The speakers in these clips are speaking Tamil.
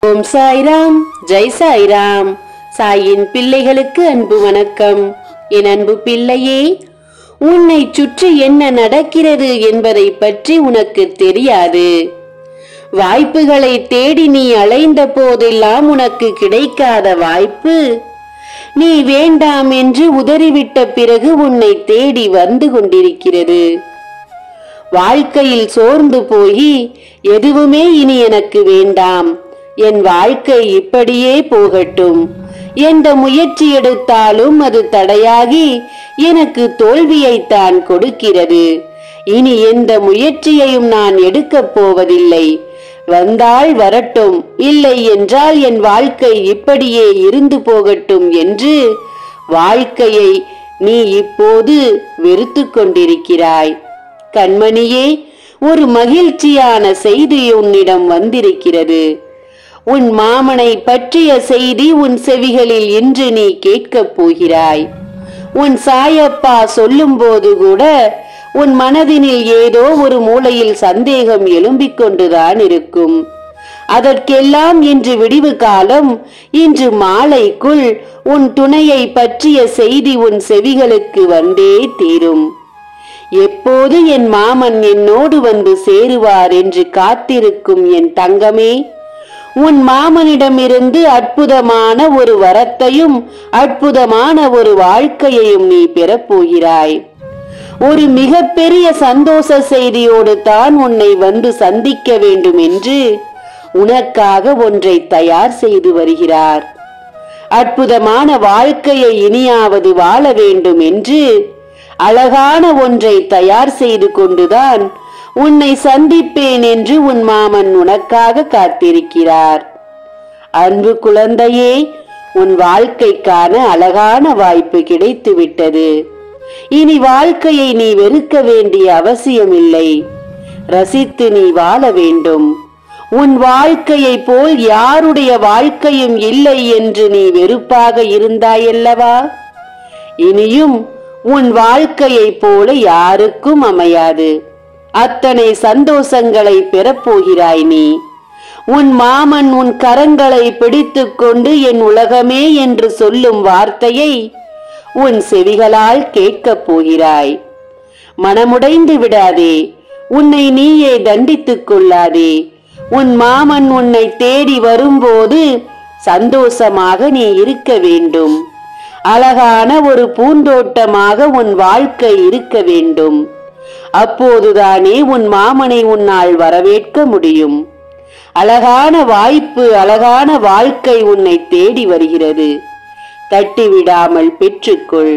ஓம் சாய்ராம் ஜெய் சாய்ராம் சாயின் பிள்ளைகளுக்கு அன்பு வணக்கம் என் அன்பு பிள்ளையே உன்னை சுற்றி என்ன நடக்கிறது என்பதை பற்றி உனக்கு தெரியாது வாய்ப்புகளை தேடி நீ அலைந்த போதெல்லாம் உனக்கு கிடைக்காத வாய்ப்பு நீ வேண்டாம் என்று உதறிவிட்ட பிறகு உன்னை தேடி வந்து கொண்டிருக்கிறது வாழ்க்கையில் சோர்ந்து போய் எதுவுமே இனி எனக்கு வேண்டாம் என் வாழ்க்கை இப்படியே போகட்டும் எந்த முயற்சி எடுத்தாலும் அது தடையாகி எனக்கு தோல்வியைத்தான் கொடுக்கிறது இனி எந்த முயற்சியையும் நான் எடுக்கப் போவதில்லை வந்தால் வரட்டும் இல்லை என்றால் என் வாழ்க்கை இப்படியே இருந்து போகட்டும் என்று வாழ்க்கையை நீ இப்போது வெறுத்து கொண்டிருக்கிறாய் கண்மணியே ஒரு மகிழ்ச்சியான செய்தி உன்னிடம் வந்திருக்கிறது உன் மாமனை பற்றிய செய்தி உன் செவிகளில் இன்று நீ கேட்கப் போகிறாய் உன் சாயப்பா சொல்லும்போது கூட உன் மனதினில் ஏதோ ஒரு மூலையில் சந்தேகம் எழும்பிக் கொண்டுதான் இருக்கும் அதற்கெல்லாம் இன்று விடிவு காலம் இன்று மாலைக்குள் உன் துணையை பற்றிய செய்தி உன் செவிகளுக்கு வந்தே தீரும் எப்போது என் மாமன் என்னோடு வந்து சேருவார் என்று காத்திருக்கும் என் தங்கமே உன் மாமனிடமிருந்து அற்புதமான ஒரு வரத்தையும் அற்புதமான ஒரு வாழ்க்கையையும் நீ பெறப்போகிறாய் ஒரு மிகப்பெரிய சந்தோஷ செய்தியோடு தான் உன்னை வந்து சந்திக்க வேண்டும் என்று உனக்காக ஒன்றை தயார் செய்து வருகிறார் அற்புதமான வாழ்க்கையை இனியாவது வாழ வேண்டும் என்று அழகான ஒன்றை தயார் செய்து கொண்டுதான் உன்னை சந்திப்பேன் என்று உன் மாமன் உனக்காக காத்திருக்கிறார் அன்பு குழந்தையே உன் வாழ்க்கைக்கான அழகான வாய்ப்பு கிடைத்து விட்டது இனி வாழ்க்கையை நீ வெறுக்க வேண்டிய அவசியமில்லை ரசித்து நீ வாழ வேண்டும் உன் வாழ்க்கையை போல் யாருடைய வாழ்க்கையும் இல்லை என்று நீ வெறுப்பாக இருந்தாயல்லவா இனியும் உன் வாழ்க்கையைப் போல யாருக்கும் அமையாது அத்தனை சந்தோஷங்களை பெறப்போகிறாய் நீ உன் மாமன் உன் கரங்களை பிடித்துக் கொண்டு என் உலகமே என்று சொல்லும் வார்த்தையை உன் செவிகளால் கேட்கப் போகிறாய் மனமுடைந்து விடாதே உன்னை நீயே தண்டித்துக் கொள்ளாதே உன் மாமன் உன்னை தேடி வரும்போது சந்தோஷமாக நீ இருக்க வேண்டும் அழகான ஒரு பூந்தோட்டமாக உன் வாழ்க்கை இருக்க வேண்டும் அப்போதுதானே உன் மாமனை உன்னால் வரவேற்க முடியும் அழகான வாய்ப்பு அழகான வாழ்க்கை உன்னை தேடி வருகிறது தட்டிவிடாமல் பெற்றுக்கொள்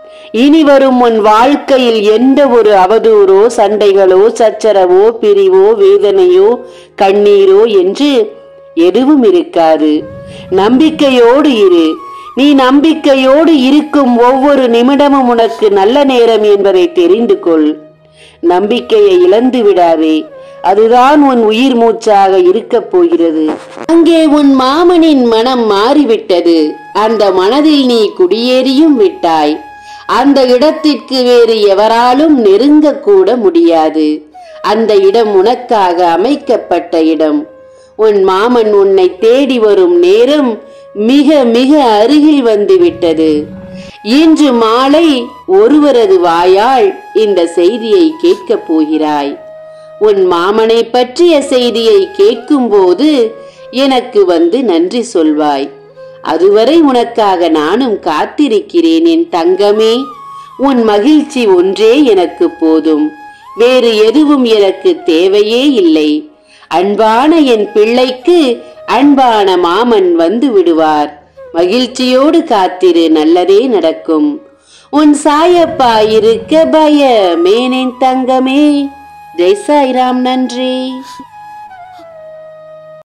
இனி வரும் உன் வாழ்க்கையில் எந்த ஒரு அவதூறோ சண்டைகளோ சச்சரவோ பிரிவோ வேதனையோ கண்ணீரோ என்று எதுவும் இருக்காது நம்பிக்கையோடு இரு நீ நம்பிக்கையோடு இருக்கும் ஒவ்வொரு நிமிடமும் உனக்கு நல்ல நேரம் என்பதை தெரிந்து கொள் நம்பிக்கையை இழந்து விடாதே அதுதான் உன் உயிர் மூச்சாக இருக்கப் போகிறது அங்கே உன் மாமனின் மனம் மாறிவிட்டது அந்த மனதில் நீ குடியேறியும் விட்டாய் அந்த இடத்திற்கு வேறு எவராலும் நெருங்கக்கூட முடியாது அந்த இடம் உனக்காக அமைக்கப்பட்ட இடம் உன் மாமன் உன்னை தேடி வரும் நேரம் மிக மிக அருகில் வந்து விட்டது இன்று மாலை ஒருவரது வாயால் இந்த செய்தியை கேட்கப் போகிறாய் உன் மாமனை பற்றிய செய்தியை கேட்கும்போது எனக்கு வந்து நன்றி சொல்வாய் அதுவரை உனக்காக நானும் காத்திருக்கிறேன் என் தங்கமே உன் மகிழ்ச்சி ஒன்றே எனக்கு போதும் வேறு எதுவும் எனக்கு தேவையே இல்லை அன்பான என் பிள்ளைக்கு அன்பான மாமன் வந்து விடுவார் மகிழ்ச்சியோடு காத்திரு நல்லதே நடக்கும் உன் சாயப்பா இருக்க பயமேனின் தங்கமே ஜெய் சாய்ராம் நன்றி